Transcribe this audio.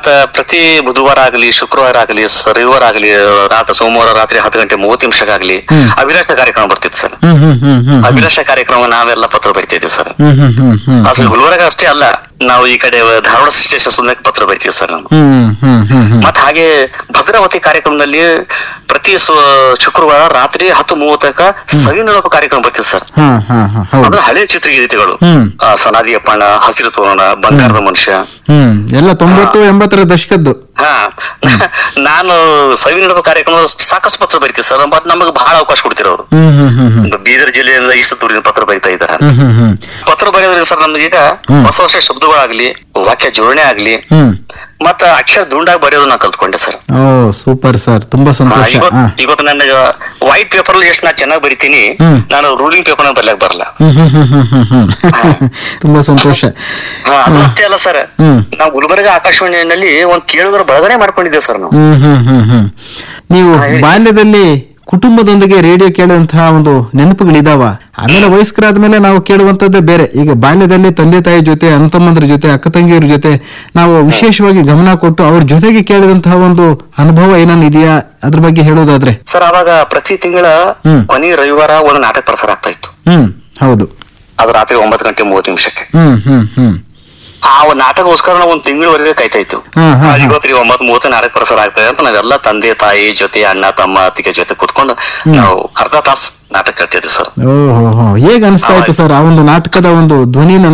ಮತ್ತ ಪ್ರತಿ ಬುಧವಾರ ಆಗಲಿ ಶುಕ್ರವಾರ ಆಗಲಿ ರವಿವಾರ ಆಗಲಿ ರಾತ್ರಿ ಸೋಮವಾರ ರಾತ್ರಿ ಹತ್ತು ಗಂಟೆ ಮೂವತ್ತು ನಿಮಿಷಕ್ಕಾಗ್ಲಿ ಅಭಿಲಾಷ ಕಾರ್ಯಕ್ರಮ ಬರ್ತಿತ್ತು ಸರ್ ಹ್ಮ್ ಹ್ಮ್ ಹ್ಮ್ ಹ್ಮ್ ಅಭಿಲಾಷ ಕಾರ್ಯಕ್ರಮ ನಾವೆಲ್ಲ ಪತ್ರ ಬರಿತಿದ್ವಿ ಸರ್ ಹ್ಮ್ ಹ್ಮ್ ಹ್ಮ್ ಹ್ಮ್ ಅದು ಗುಲ್ಬರ್ಗ ಅಷ್ಟೇ ಅಲ್ಲ ನಾವು ಈ ಕಡೆ ಧಾರವಾಡ ಸ್ಟೇಷನ್ ಸುಮ್ಮನೆ ಪತ್ರ ಬರಿತೀವಿ ಸರ್ ನಾವು ಹ್ಮ್ ಹ್ಮ್ ಹ್ಮ್ ಹ್ಮ್ ಮತ್ ಹಾಗೆ ಭದ್ರಾವತಿ ಕಾರ್ಯಕ್ರಮದಲ್ಲಿ ಪ್ರತಿ ಸು- ಶುಕ್ರವಾರ ರಾತ್ರಿ ಹತ್ತು ಮೂವತ್ತಕ್ಕ ಸವಿ ನೆನಪು ಕಾರ್ಯಕ್ರಮ ಬರ್ತಿದೆ ಸರ್ ಹಾ ಹಾ ಹಾ ಹೌದು ಅಂದ್ರೆ ಹಳೆ ಚಿತ್ರಗೀತೆಗಳು ಹ್ಮ್. ಆ, ಸನಾದಿ ಅಪ್ಪಣ್ಣ ಹಸಿರು ತೋರಣ ಬಂಗಾರದ ಮನುಷ್ಯ ಹ್ಮ್ ಎಲ್ಲ ತೊಂಬತ್ತು ಎಂಬತ್ತರ ದಶಕದ್ದು ಹಾ ನಾನು ಸವಿ ನೆನಪು ಕಾರ್ಯಕ್ರಮ ಸಾಕಷ್ಟು ಪತ್ರ ಬರಿತೀವಿ ಸರ್ ಮತ್ ನಮಗೆ ಬಹಳ ಅವಕಾಶ ಕೊಡ್ತೀರ ಅವರು ಹ್ಮ್ ಹ್ಮ್ ಹ್ಮ್ ಹ್ಮ್ ಬೀದರ್ ಜಿಲ್ಲೆಯಿಂದ ಈಸ ದೂರಿನ ಪತ್ರ ಬರಿತಾ ಇದ್ದಾರೆ ಹ್ಮ್ ಹ್ಮ್ ಹ್ಮ್ ಪತ್ರ ಬರೆಯೋದ್ರಿಂದ ಸರ್ ನಮ್ಗೀಗ ಹೊಸ ಹೊಸ ಶಬ್ದಗಳಾಗ್ಲಿ ವಾಕ್ಯ ಜೋಡಣೆ ಆಗ್ಲಿ ಹ್ಮ್ ಮತ್ತ ಅಕ್ಷರ ದುಂಡಾಗಿ ಬರೆಯೋದು ನಾ ಕಲ್ತ್ಕೊಂಡೆ ಸರ್ ಓ ಸೂಪರ್ ಸರ್ ತುಂಬಾ ಸಂತೋಷ ಇವತ್ತು ಹಾ ಇವತ್ತು ನನಗೆ ವೈಟ್ ಪೇಪರ್ ಎಷ್ಟು ನಾ ಚೆನ್ನಾಗಿ ಬರಿತೀನಿ ಹ್ಮ್. ನಾನು ರೂಲಿಂಗ್ ಪೇಪರ್ ಬರ್ಲಕ್ ಬರಲ್ಲ ಹ್ಮ್ ಹ್ಮ್ ಹ್ಮ್ ಹ್ಮ್ ಹ್ಮ್ ಹ್ಮ್ ತುಂಬಾ ಸಂತೋಷ ಹಾ, ಅದು ಅಷ್ಟೇ ಅಲ್ಲ ಸರ್ ಹ್ಮ್. ನಾವು ಗುಲ್ಬರ್ಗ ಆಕಾಶವಾಣಿಯಲ್ಲಿ ಒಂದ್ ಕೇಳುಗರ ಬಳಗನೆ ಮಾಡ್ಕೊಂಡಿದ್ದೇವೆ ಸರ್ ನಾವು ಹ್ಮ್ ಹ್ಮ್ ಹ್ಮ್ ಹ್ಮ್ ನೀವು ಬಾಲ್ಯದಲ್ಲಿ ಕುಟುಂಬದೊಂದಿಗೆ ರೇಡಿಯೋ ಕೇಳಿದಂತಹ ಒಂದು ನೆನಪುಗಳಿದಾವ ಆಮೇಲೆ ವಯಸ್ಕರಾದ್ಮೇಲೆ ನಾವು ಕೇಳುವಂತದ್ದೇ ಬೇರೆ ಈಗ ಬಾಲ್ಯದಲ್ಲಿ ತಂದೆ ತಾಯಿ ಜೊತೆ ಅಣ್ಣ ತಮ್ಮಂದ್ರ ಜೊತೆ ಅಕ್ಕ ತಂಗಿಯರ ಜೊತೆ ನಾವು ವಿಶೇಷವಾಗಿ ಗಮನ ಕೊಟ್ಟು ಅವ್ರ ಜೊತೆಗೆ ಕೇಳಿದಂತಹ ಒಂದು ಅನುಭವ ಏನಾನ ಇದೆಯಾ ಅದ್ರ ಬಗ್ಗೆ ಹೇಳೋದಾದ್ರೆ ಸರ್ ಅವಾಗ ಪ್ರತಿ ತಿಂಗಳ ಹ್ಮ್. ಕೊನೆ ರವಿವಾರ ಒಂದು ನಾಟಕ ಪ್ರಸಾರ ಆಗ್ತಾ ಇತ್ತು ಹ್ಮ್ ಹೌದು ಅದು ರಾತ್ರಿ ಒಂಬತ್ತು ಗಂಟೆ ಮೂವತ್ತು ನಿಮಿಷಕ್ಕೆ ಹ್ಮ್ ಹ್ಮ್ ಹ್ಮ್ ಆ ಒಂದ್ ನಾಟಕಗೋಸ್ಕರ ನಾವು ಒಂದ್ ತಿಂಗಳವರೆಗೆ ಕಾಯ್ತಾ ಇತ್ತು ಹಾ, ಹಾ, ಹಾ. ಇವತ್ತು ಒಂಬತ್ತು ಮೂವತ್ತು ನಾಟಕ ಪ್ರಸಾರ ಆಗ್ತದೆ ಅಂತ ನಾವೆಲ್ಲ ತಂದೆ ತಾಯಿ ಜೊತೆ ಅಣ್ಣ ತಮ್ಮ ಅತ್ತಿಗೆ ಜೊತೆ ಕುತ್ಕೊಂಡು ನಾವು ಅರ್ಧ ತಾಸು ನಾಟಕ ಕೇಳ್ತಿದ್ವಿ ಸರ್ ಓಹೋ ಹೇಗ್ ಅನಿಸ್ತಾ ಇತ್ತು ಸರ್ ಆ ಒಂದು ನಾಟಕದ ಒಂದು ಧ್ವನಿ ನನ್ನ